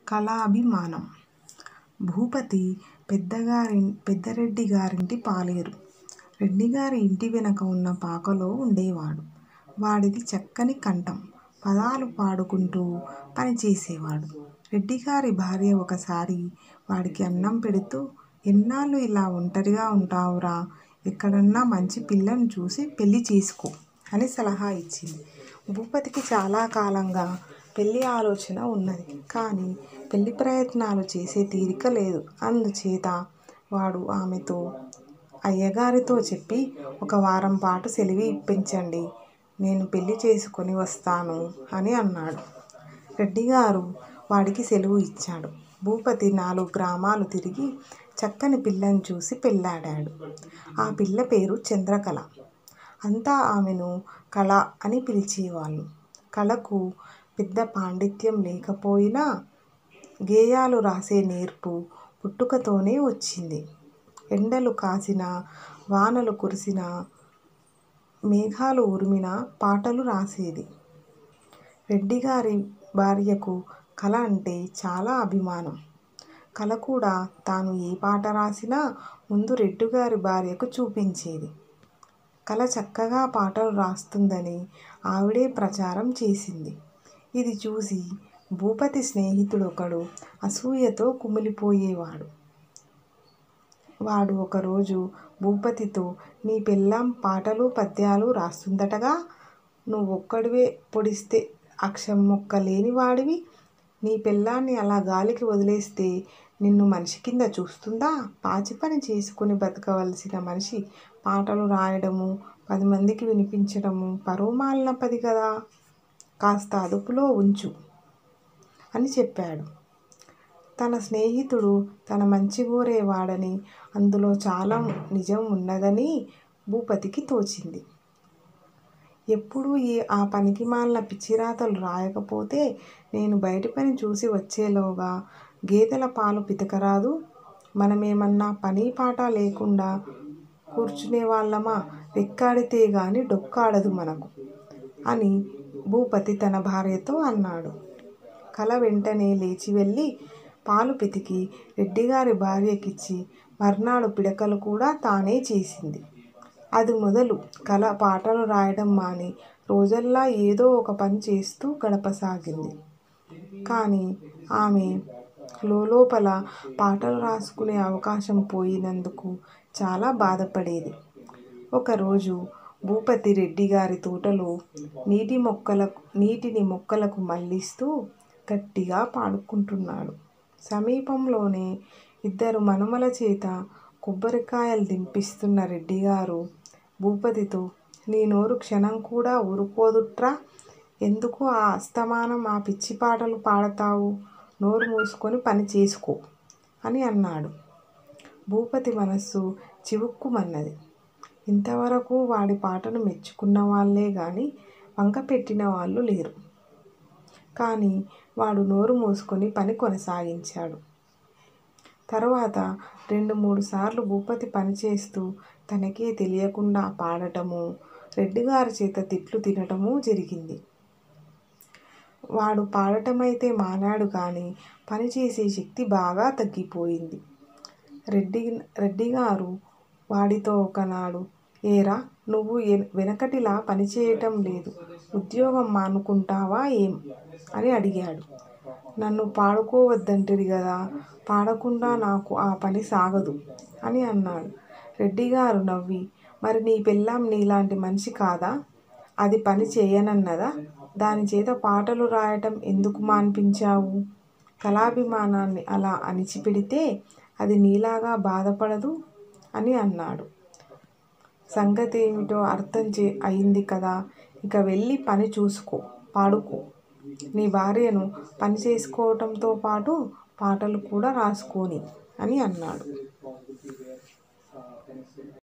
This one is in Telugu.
కళాభిమానం భూపతి పెద్దగారి పెద్దారెడ్డి గారింటి పాలేరు. రెడ్డిగారి ఇంటి వెనక ఉన్న పాకలో ఉండేవాడు. వాడిది చక్కని కంఠం. పదాలు పాడుకుంటూ పనిచేసేవాడు. రెడ్డిగారి భార్య ఒకసారి వాడికి అన్నం పెడుతూ ఎన్నాళ్ళు ఇలా ఒంటరిగా ఉంటావురా? ఎక్కడన్నా మంచి పిల్లను చూసి పెళ్ళి చేసుకో అని సలహా ఇచ్చింది. భూపతికి చాలా కాలంగా పెళ్ళి ఆలోచన ఉన్నది. కానీ పెళ్ళి ప్రయత్నాలు చేసే తీరిక లేదు. అందుచేత వాడు ఆమెతో అయ్యగారితో చెప్పి ఒక వారంపాటు సెలవు ఇప్పించండి. నేను పెళ్ళి చేసుకుని వస్తాను అని అన్నాడు. రెడ్డిగారు వాడికి సెలవు ఇచ్చాడు. భూపతి నాలుగు గ్రామాలు తిరిగి చక్కని పిల్లను చూసి పెళ్ళాడాడు. ఆ పిల్ల పేరు చంద్రకళ. అంతా ఆమెను కళ అని పిలిచేవాళ్ళు. కళకు పెద్ద పాండిత్యం లేకపోయినా గేయాలు రాసే నేర్పు పుట్టుకతోనే వచ్చింది. ఎండలు కాసినా, వానలు కురిసినా, మేఘాలు ఉరిమినా పాటలు రాసేది. రెడ్డిగారి భార్యకు కళ అంటే చాలా అభిమానం. కళ కూడా తాను ఏ పాట రాసినా ముందు రెడ్డిగారి భార్యకు చూపించేది. కళ చక్కగా పాటలు రాస్తుందని ఆవిడే ప్రచారం చేసింది. ఇది చూసి భూపతి స్నేహితుడొకడు అసూయతో కుమిలిపోయేవాడు. వాడు ఒకరోజు భూపతితో నీ పెళ్ళాం పాటలు పద్యాలు రాస్తుందటగా? నువ్వొక్కడివే పొడిస్తే అక్షరం ముక్క లేని వాడివి నీ పెళ్ళాన్ని అలా గాలికి వదిలేస్తే నిన్ను మనిషికింద చూస్తుందా? పాచిపని చేసుకుని బతకవలసిన మనిషి పాటలు రాయడమూ, పదిమందికి వినిపించడమూ పరువుమాలిన పని కదా! కాస్త అదుపులో ఉంచు అని చెప్పాడు. తన స్నేహితుడు తన మంచిగోరే వాడనీ, అందులో చాలా నిజం ఉన్నదనీ భూపతికి తోచింది. ఎప్పుడూ ఆ పనికిమాలిన పిచ్చిరాతలు రాయకపోతే నేను బయటిపని చూసి వచ్చేలోగా గేదెల పాలు పితకరాదూ? మనమేమన్నా పనీ పాటా లేకుండా కూర్చునేవాళ్ళమా? రెక్కాడితే గానీ డొక్కాడదు మనకు అని భూపతి తన భార్యతో అన్నాడు. కళ వెంటనే లేచి వెళ్ళి పాలు పితికి రెడ్డిగారి భార్యకిచ్చి మర్నాడు పిడకలు కూడా తానే చేసింది. అది మొదలు కళ పాటలు రాయడం మాని రోజల్లా ఏదో ఒక పని చేస్తూ గడపసాగింది. కానీ ఆమె లోలోపల పాటలు రాసుకునే అవకాశం పోయినందుకు చాలా బాధపడేది. ఒకరోజు భూపతి రెడ్డిగారి తోటలో నీటిని మొక్కలకు మళ్ళిస్తూ గట్టిగా పాడుకుంటున్నాడు. సమీపంలోనే ఇద్దరు మనుమల చేత కొబ్బరికాయలు దింపిస్తున్న రెడ్డిగారు భూపతితో నీ నోరు క్షణం కూడా ఊరుకోదుట్రా? ఎందుకు అస్తమానం ఆ పిచ్చి పాటలు పాడతావు? నోరు మూసుకుని పని చేసుకో అని అన్నాడు. భూపతి మనస్సు చివుక్కుమన్నది. ఇంతవరకూ వాడి పాటను మెచ్చుకున్నవాళ్ళే గానీ వంకపెట్టినవాళ్ళు లేరు. కానీ వాడు నోరు మూసుకుని పని కొనసాగించాడు. తరువాత రెండు మూడుసార్లు భూపతి పనిచేస్తూ తనకే తెలియకుండా పాడటమూ, రెడ్డిగారిచేత తిట్లు తినటమూ జరిగింది. వాడు పాడటమైతే మానాడు గానీ పనిచేసే శక్తి బాగా తగ్గిపోయింది. రెడ్డిగారు వాడితో ఒకనాడు ఏరా! నువ్వు వెనకటిలా పనిచేయటం లేదు. ఉద్యోగం మానుకుంటావా ఏం? అని అడిగాడు. నన్ను పాడుకోవద్దంటిరి గదా! పాడకుండా నాకు ఆ పని సాగదు అని అన్నాడు. రెడ్డిగారు నవ్వి మరి నీ పెళ్ళాం నీలాంటి మనిషి కాదా? అది పని చేయనన్నదా? దానిచేత పాటలు రాయటం ఎందుకు మాన్పించావు? కళాభిమానాన్ని అలా అణిచిపెడితే అది నీలాగా బాధపడదూ? అని అన్నాడు. సంగతేమిటో అర్థం అయింది కదా! ఇక వెళ్ళి పని చూసుకో పాడుకో. నీ భార్యను పని చేసుకోవటంతోపాటు పాటలు కూడా రాసుకోనీ అని అన్నాడు.